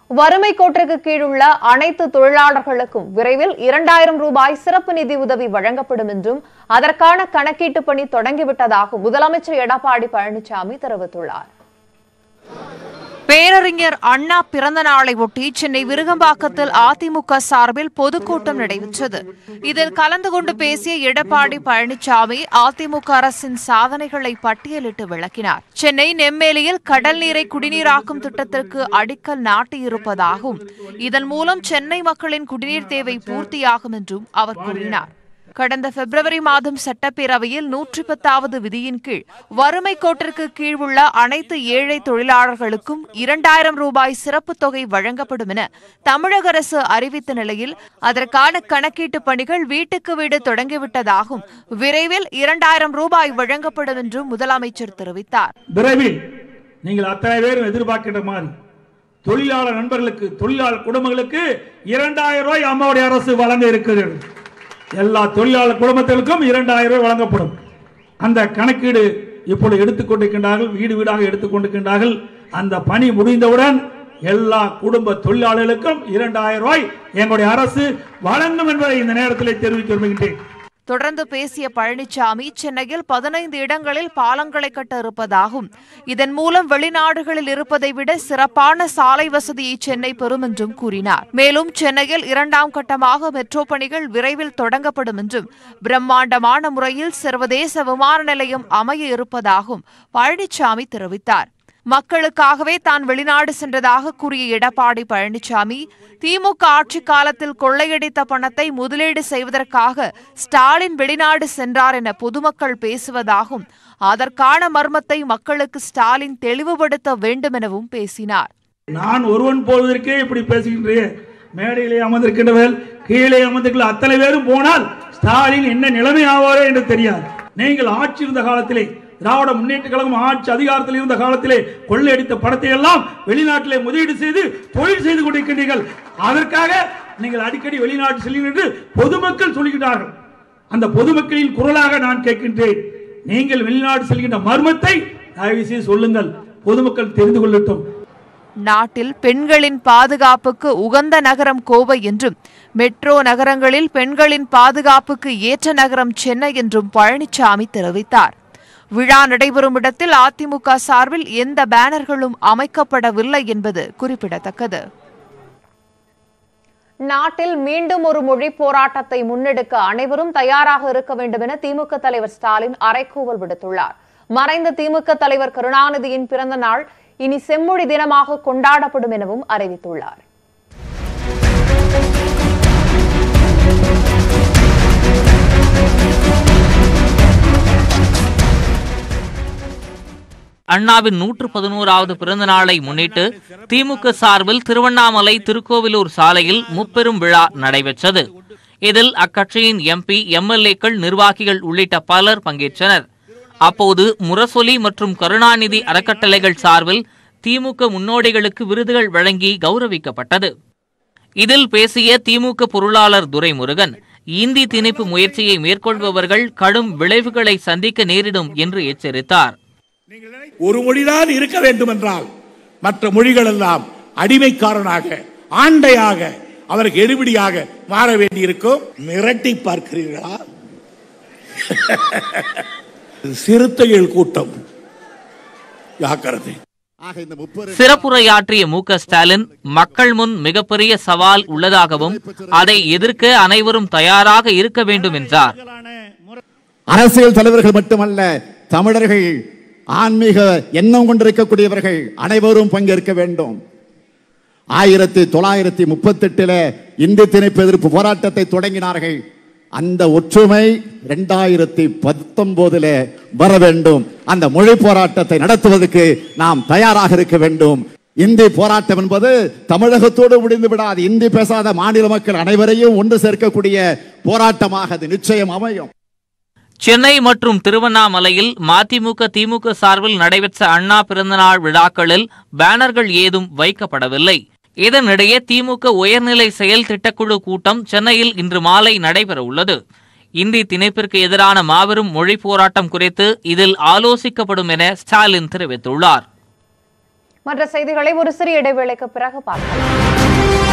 வறுமை கோட்டிற்கு கீழுள்ள அனைத்து தொழிலாளர்களுக்கும் விரைவில் இரண்டாயிரம் ரூபாய் சிறப்பு நிதி உதவி வழங்கப்படும் என்றும் அதற்கான கணக்கீட்டு பணி தொடங்கிவிட்டதாக முதலமைச்சர் எடப்பாடி பழனிசாமி தெரிவித்துள்ளார் பேரறிஞர் அண்ணா பிறந்த நாளை ஒட்டி சென்னை விருகம்பாக்கத்தில் அதிமுக சார்பில் பொதுக்கூட்டம் நடைபெற்றது இதில் கலந்து கொண்டு பேசிய எடப்பாடி பழனிசாமி அதிமுக அரசின் சாதனைகளை பட்டியலிட்டு விளக்கினார் சென்னை நெம்மேலியில் கடல் நீரை குடிநீராக்கும் திட்டத்திற்கு அடிக்கல் நாட்டியிருப்பதாகவும் இதன் மூலம் சென்னை மக்களின் குடிநீர் தேவை பூர்த்தியாகும் என்றும் அவர் கூறினார் கடந்த பிப்ரவரி மாதம் சட்டப்பேரவையில் நூற்றி பத்தாவது விதியின் கீழ் வறுமை கோட்டிற்கு கீழ் உள்ள அனைத்து ஏழை தொழிலாளர்களுக்கும் இரண்டாயிரம் ரூபாய் சிறப்பு தொகை வழங்கப்படும் என தமிழக அரசு அறிவித்த நிலையில் அதற்கான கணக்கீட்டு பணிகள் வீட்டுக்கு வீடு தொடங்கிவிட்டதாகவும் விரைவில் இரண்டாயிரம் ரூபாய் வழங்கப்படும் என்றும் முதலமைச்சர் தெரிவித்தார் விரைவில் நீங்கள் அத்தனை பேரும் எதிர்பார்க்கின்ற மாதிரி தொழிலாளர் நண்பர்களுக்கு தொழிலாளர் குடும்பங்களுக்கு இரண்டாயிரம் ரூபாய் அம்மாவுடைய அரசு வழங்க இருக்கிறது எல்லா தொழிலாளர் குடும்பத்திற்கும் இரண்டாயிரம் ரூபாய் வழங்கப்படும் அந்த கணக்கீடு இப்பொழுது எடுத்துக்கொண்டிருக்கின்றார்கள் வீடு வீடாக எடுத்துக்கொண்டிருக்கின்றார்கள் அந்த பணி முடிந்தவுடன் எல்லா குடும்ப தொழிலாளர்களுக்கும் இரண்டாயிரம் ரூபாய் எங்களுடைய அரசு வழங்கும் என்பதை இந்த நேரத்தில் தெரிவிக்க விரும்புகின்றேன் தொடர்ந்து பேசிய பழனிசாமி சென்னையில் பதினைந்து இடங்களில் பாலங்களை கட்ட இருப்பதாகவும் இதன் மூலம் வெளிநாடுகளில் இருப்பதை விட சிறப்பான சாலை வசதியை சென்னை பெறும் என்றும் கூறினார் மேலும் சென்னையில் இரண்டாம் கட்டமாக மெட்ரோ பணிகள் விரைவில் தொடங்கப்படும் என்றும் பிரம்மாண்டமான முறையில் சர்வதேச விமான நிலையம் அமைய இருப்பதாகவும் பழனிசாமி தெரிவித்தார் மக்களுக்காகவே தான் வெளிநாடு சென்றதாக கூறிய எடப்பாடி பழனிசாமி திமுக ஆட்சி காலத்தில் கொள்ளையடித்த பணத்தை முதலீடு செய்வதற்காக ஸ்டாலின் வெளிநாடு சென்றார் என பொதுமக்கள் பேசுவதாகவும் அதற்கான மர்மத்தை மக்களுக்கு ஸ்டாலின் தெளிவுபடுத்த வேண்டும் எனவும் பேசினார் நான் ஒருவன் போவதற்கே இப்படி பேசுகின்றேன் மேடையிலே அமர்ந்திருக்கின்றவர்கள் கீழே அமர்ந்திருக்கிற அத்தனை பேரும் போனால் ஸ்டாலின் என்ன நிலைமை ஆவாரோ என்று தெரியாது நீங்கள் ஆட்சி இருந்த காலத்திலே திராவிட முன்னேற்ற கழகம் ஆட்சி அதிகாரத்தில் இருந்த காலத்திலே கொள்ளையடித்த பணத்தை எல்லாம் வெளிநாட்டிலே முதலீடு செய்து தொழில் செய்து கொண்டிருக்கின்றீர்கள் அதற்காக நீங்கள் அடிக்கடி வெளிநாட்டு செல்லுங்கள் என்று பொதுமக்கள் சொல்கிறார்கள் அந்த பொதுமக்களின் குரலாக நான் கேட்கின்றேன் நீங்கள் வெளிநாடு செல்கின்ற மர்மத்தை தயவு செய்து சொல்லுங்கள் பொதுமக்கள் தெரிந்து கொள்ளட்டும் நாட்டில் பெண்களின் பாதுகாப்புக்கு உகந்த நகரம் கோவை என்றும் மெட்ரோ நகரங்களில் பெண்களின் பாதுகாப்புக்கு ஏற்ற நகரம் சென்னை என்றும் பழனிசாமி தெரிவித்தார் விழா நடைபெறும் இடத்தில் அதிமுக சார்பில் எந்த பேனர்களும் அமைக்கப்படவில்லை என்பது குறிப்பிடத்தக்கது நாட்டில் மீண்டும் ஒரு மொழி போராட்டத்தை முன்னெடுக்க அனைவரும் தயாராக இருக்க வேண்டும் என திமுக தலைவர் ஸ்டாலின் அறைகூவல் விடுத்துள்ளார் மறைந்த திமுக தலைவர் கருணாநிதியின் பிறந்த நாள் இனி செம்மொழி தினமாக கொண்டாடப்படும் எனவும் அறிவித்துள்ளார் அண்ணாவின் நூற்று பதினோராவது பிறந்த நாளை முன்னிட்டு திமுக சார்பில் திருவண்ணாமலை திருக்கோவிலூர் சாலையில் முப்பெரும் விழா நடைபெற்றது இதில் அக்கட்சியின் எம்பி எம்எல்ஏக்கள் நிர்வாகிகள் உள்ளிட்ட பலர் பங்கேற்றனர் அப்போது முரசொலி மற்றும் கருணாநிதி அறக்கட்டளைகள் சார்பில் திமுக முன்னோடிகளுக்கு விருதுகள் வழங்கி கௌரவிக்கப்பட்டது இதில் பேசிய திமுக பொருளாளர் துரைமுருகன் இந்தி திணிப்பு முயற்சியை மேற்கொள்பவர்கள் கடும் விளைவுகளை சந்திக்க நேரிடும் என்று எச்சரித்தார் ஒரு மொழிதான் இருக்க வேண்டும் என்றால் மற்ற மொழிகள் எல்லாம் அடிமைக்காரனாக ஆண்டையாக அவருக்கு எடுபடியாக மாற வேண்டியிருக்கும் மிரட்டி பார்க்கிறீர்களா சிறுத்தைகள் கூட்டம் ஜாக்கிரதை சிறப்புரையாற்றிய மு க ஸ்டாலின் மக்கள் முன் மிகப்பெரிய சவால் உள்ளதாகவும் அதை எதிர்க்க அனைவரும் தயாராக இருக்க வேண்டும் என்றார் அரசியல் தலைவர்கள் மட்டுமல்ல தமிழர்கள் ஆன்மீக எண்ணம் கொண்டிருக்கக்கூடியவர்கள் அனைவரும் பங்கேற்க வேண்டும் ஆயிரத்தி தொள்ளாயிரத்தி முப்பத்தி எட்டுல இந்தி திணிப்பு எதிர்ப்பு போராட்டத்தை தொடங்கினார்கள் அந்த ஒற்றுமை இரண்டாயிரத்தி பத்தொன்பதுல வர வேண்டும் அந்த மொழி போராட்டத்தை நடத்துவதற்கு நாம் தயாராக இருக்க வேண்டும் இந்தி போராட்டம் என்பது தமிழகத்தோடு முடிந்து விடாது இந்தி பேசாத மாநில மக்கள் அனைவரையும் ஒன்று சேர்க்கக்கூடிய போராட்டமாக அது நிச்சயம் அமையும் சென்னை மற்றும் திருவண்ணாமலையில் மதிமுக திமுக சார்பில் நடைபெற்ற அண்ணா பிறந்தநாள் விழாக்களில் பேனர்கள் ஏதும் வைக்கப்படவில்லை இதனிடையே திமுக உயர்நிலை செயல் திட்டக்குழு கூட்டம் சென்னையில் இன்று மாலை நடைபெற உள்ளது இந்தி திணைப்பிற்கு எதிரான மாபெரும் மொழி போராட்டம் குறித்து இதில் ஆலோசிக்கப்படும் என ஸ்டாலின் தெரிவித்துள்ளார் மற்ற செய்திகளை ஒரு சிறிய இடைவேளைக்கு பிறகு பார்க்கலாம்